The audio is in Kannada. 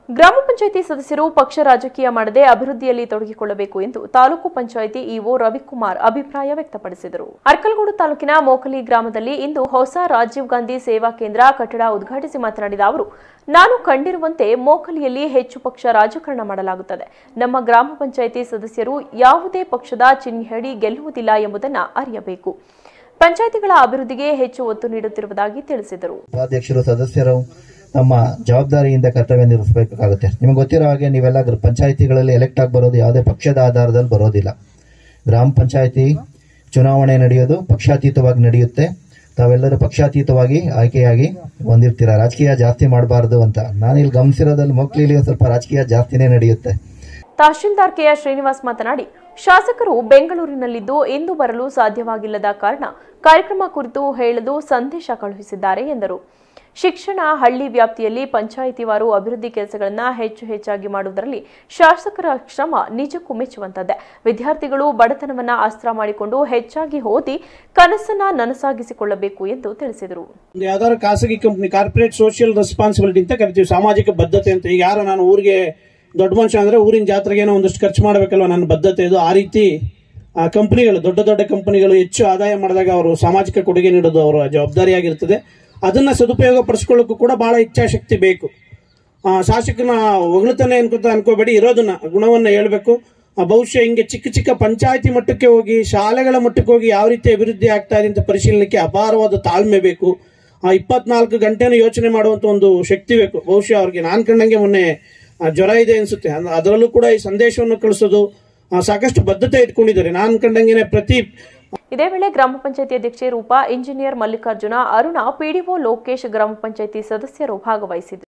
ಗ್ರಾಮ ಪಂಚಾಯಿತಿ ಸದಸ್ಯರು ಪಕ್ಷ ರಾಜಕೀಯ ಮಾಡದೆ ಅಭಿವೃದ್ಧಿಯಲ್ಲಿ ತೊಡಗಿಕೊಳ್ಳಬೇಕು ಎಂದು ತಾಲೂಕು ಪಂಚಾಯಿತಿ ಇಒ ರವಿಕುಮಾರ್ ಅಭಿಪ್ರಾಯ ವ್ಯಕ್ತಪಡಿಸಿದರು ಅರ್ಕಲಗೂಡು ತಾಲೂಕಿನ ಮೋಕಲಿ ಗ್ರಾಮದಲ್ಲಿ ಇಂದು ಹೊಸ ರಾಜೀವ್ ಗಾಂಧಿ ಸೇವಾ ಕೇಂದ್ರ ಕಟ್ಟಡ ಉದ್ಘಾಟಿಸಿ ಮಾತನಾಡಿದ ಅವರು ನಾನು ಕಂಡಿರುವಂತೆ ಮೋಕಲಿಯಲ್ಲಿ ಹೆಚ್ಚು ಪಕ್ಷ ರಾಜಕಾರಣ ಮಾಡಲಾಗುತ್ತದೆ ನಮ್ಮ ಗ್ರಾಮ ಪಂಚಾಯಿತಿ ಸದಸ್ಯರು ಯಾವುದೇ ಪಕ್ಷದ ಚಿಹ್ನೆಯಡಿ ಗೆಲ್ಲುವುದಿಲ್ಲ ಎಂಬುದನ್ನು ಅರಿಯಬೇಕು ಪಂಚಾಯಿತಿಗಳ ಅಭಿವೃದ್ಧಿಗೆ ಹೆಚ್ಚು ಒತ್ತು ನೀಡುತ್ತಿರುವುದಾಗಿ ತಿಳಿಸಿದರು ಉಪಾಧ್ಯಕ್ಷರು ಸದಸ್ಯರು ತಮ್ಮ ಜವಾಬ್ದಾರಿಯಿಂದ ಕರ್ತವ್ಯ ನಿರ್ವಹಿಸಬೇಕಾಗುತ್ತೆ ನಿಮಗೆ ಗೊತ್ತಿರೋ ಹಾಗೆ ನೀವೆಲ್ಲ ಗ್ರ- ಪಂಚಾಯಿತಿಗಳಲ್ಲಿ ಎಲೆಕ್ಟ್ ಆಗಿ ಬರೋದು ಯಾವುದೇ ಪಕ್ಷದ ಆಧಾರದಲ್ಲಿ ಬರೋದಿಲ್ಲ ಗ್ರಾಮ ಪಂಚಾಯಿತಿ ಚುನಾವಣೆ ನಡೆಯೋದು ಪಕ್ಷಾತೀತವಾಗಿ ನಡೆಯುತ್ತೆ ತಾವೆಲ್ಲರೂ ಪಕ್ಷಾತೀತವಾಗಿ ಆಯ್ಕೆಯಾಗಿ ಹೊಂದಿರ್ತೀರ ರಾಜಕೀಯ ಜಾಸ್ತಿ ಮಾಡಬಾರ್ದು ಅಂತ ನಾನಿಲ್ಲಿ ಗಮನಿಸಿರೋದ್ರಲ್ಲಿ ಮೊಕ್ಲಿಲಿ ಒಂದ್ ಸ್ವಲ್ಪ ರಾಜಕೀಯ ಜಾಸ್ತಿನೇ ನಡೆಯುತ್ತೆ ತಹಶೀಲ್ದಾರ್ ಕೆಆರ್ ಶ್ರೀನಿವಾಸ್ ಮಾತನಾಡಿ ಶಾಸಕರು ಬೆಂಗಳೂರಿನಲ್ಲಿದ್ದು ಇಂದು ಬರಲು ಸಾಧ್ಯವಾಗಿಲ್ಲದ ಕಾರಣ ಕಾರ್ಯಕ್ರಮ ಕುರಿತು ಹೇಳಲು ಸಂದೇಶ ಕಳುಹಿಸಿದ್ದಾರೆ ಎಂದರು ಶಿಕ್ಷಣ ಹಳ್ಳಿ ವ್ಯಾಪ್ತಿಯಲ್ಲಿ ಪಂಚಾಯಿತಿವಾರು ಅಭಿವೃದ್ಧಿ ಕೆಲಸಗಳನ್ನು ಹೆಚ್ಚು ಹೆಚ್ಚಾಗಿ ಮಾಡುವುದರಲ್ಲಿ ಶಾಸಕರ ಶ್ರಮ ನಿಜಕ್ಕೂ ಮೆಚ್ಚುವಂತದ್ದೇ ವಿದ್ಯಾರ್ಥಿಗಳು ಬಡತನವನ್ನ ಅಸ್ತ್ರ ಮಾಡಿಕೊಂಡು ಹೆಚ್ಚಾಗಿ ಓದಿ ಕನಸನ್ನ ನನಸಾಗಿಸಿಕೊಳ್ಳಬೇಕು ಎಂದು ತಿಳಿಸಿದರು ಒಂದು ಯಾವ್ದಾದ್ರು ಖಾಸಗಿ ಕಂಪ್ನಿ ಕಾರ್ಪೊರೇಟ್ ಸೋಷಿಯಲ್ ರೆಸ್ಪಾನ್ಸಿಬಿಲಿಟಿ ಅಂತ ಕರಿತೀವಿ ಸಾಮಾಜಿಕ ಬದ್ಧತೆ ಅಂತ ಈಗ ಯಾರು ನಾನು ಊರಿಗೆ ದೊಡ್ಡ ಮನುಷ್ಯ ಅಂದ್ರೆ ಊರಿನ ಜಾತ್ರೆಗೆ ಏನೋ ಒಂದಷ್ಟು ಖರ್ಚು ಮಾಡಬೇಕಲ್ವ ನನ್ನ ಬದ್ಧತೆ ಇದು ಆ ರೀತಿ ಆ ಕಂಪನಿಗಳು ದೊಡ್ಡ ದೊಡ್ಡ ಕಂಪನಿಗಳು ಹೆಚ್ಚು ಆದಾಯ ಮಾಡಿದಾಗ ಅವರು ಸಾಮಾಜಿಕ ಕೊಡುಗೆ ನೀಡೋದು ಅವರ ಜವಾಬ್ದಾರಿಯಾಗಿರ್ತದೆ ಅದನ್ನ ಸದುಪಯೋಗ ಪಡಿಸ್ಕೊಳ್ಳೋಕ್ಕೂ ಕೂಡ ಬಹಳ ಇಚ್ಛಾಶಕ್ತಿ ಬೇಕು ಆ, ಶಾಸಕನ ಹೊಗಳುತ್ತಾನೆ ಅನ್ಕೋತ ಅನ್ಕೋಬೇಡಿ ಇರೋದನ್ನ ಗುಣವನ್ನ ಹೇಳ್ಬೇಕು ಆ, ಬಹುಶಃ ಹಿಂಗೆ ಚಿಕ್ಕ ಚಿಕ್ಕ ಪಂಚಾಯತಿ ಮಟ್ಟಕ್ಕೆ ಹೋಗಿ ಶಾಲೆಗಳ ಮಟ್ಟಕ್ಕೆ ಹೋಗಿ ಯಾವ ರೀತಿ ಅಭಿವೃದ್ಧಿ ಆಗ್ತಾ ಇದೆ ಅಂತ ಪರಿಶೀಲನೆಗೆ ಅಪಾರವಾದ ತಾಳ್ಮೆ ಬೇಕು ಆ ಇಪ್ಪತ್ನಾಲ್ಕು ಗಂಟೆನೂ ಯೋಚನೆ ಮಾಡುವಂತ ಒಂದು ಶಕ್ತಿ ಬೇಕು ಬಹುಶಃ ಅವ್ರಿಗೆ ನಾನ್ ಕಂಡಂಗೆ ಮೊನ್ನೆ ಆ, ಜ್ವರ ಇದೆ ಅನ್ಸುತ್ತೆ ಅಂದ್- ಅದರಲ್ಲೂ ಕೂಡ ಈ ಸಂದೇಶವನ್ನು ಕಳಿಸೋದು ಆ, ಸಾಕಷ್ಟು ಬದ್ಧತೆ ಇಟ್ಕೊಂಡಿದ್ದಾರೆ ನಾನ್ ಕಂಡಂಗೆನೆ ಪ್ರತಿ ಇದೇ ವೇಳೆ ಗ್ರಾಮ ಪಂಚಾಯತಿ ಅಧ್ಯಕ್ಷೆ ರೂಪಾ ಇಂಜಿನಿಯರ್ ಮಲ್ಲಿಕಾರ್ಜುನ ಅರುಣ ಪಿಡಿಒ ಲೋಕೇಶ್ ಗ್ರಾಮ ಪಂಚಾಯತಿ ಸದಸ್ಯರು ಭಾಗವಹಿಸಿದ್ದರು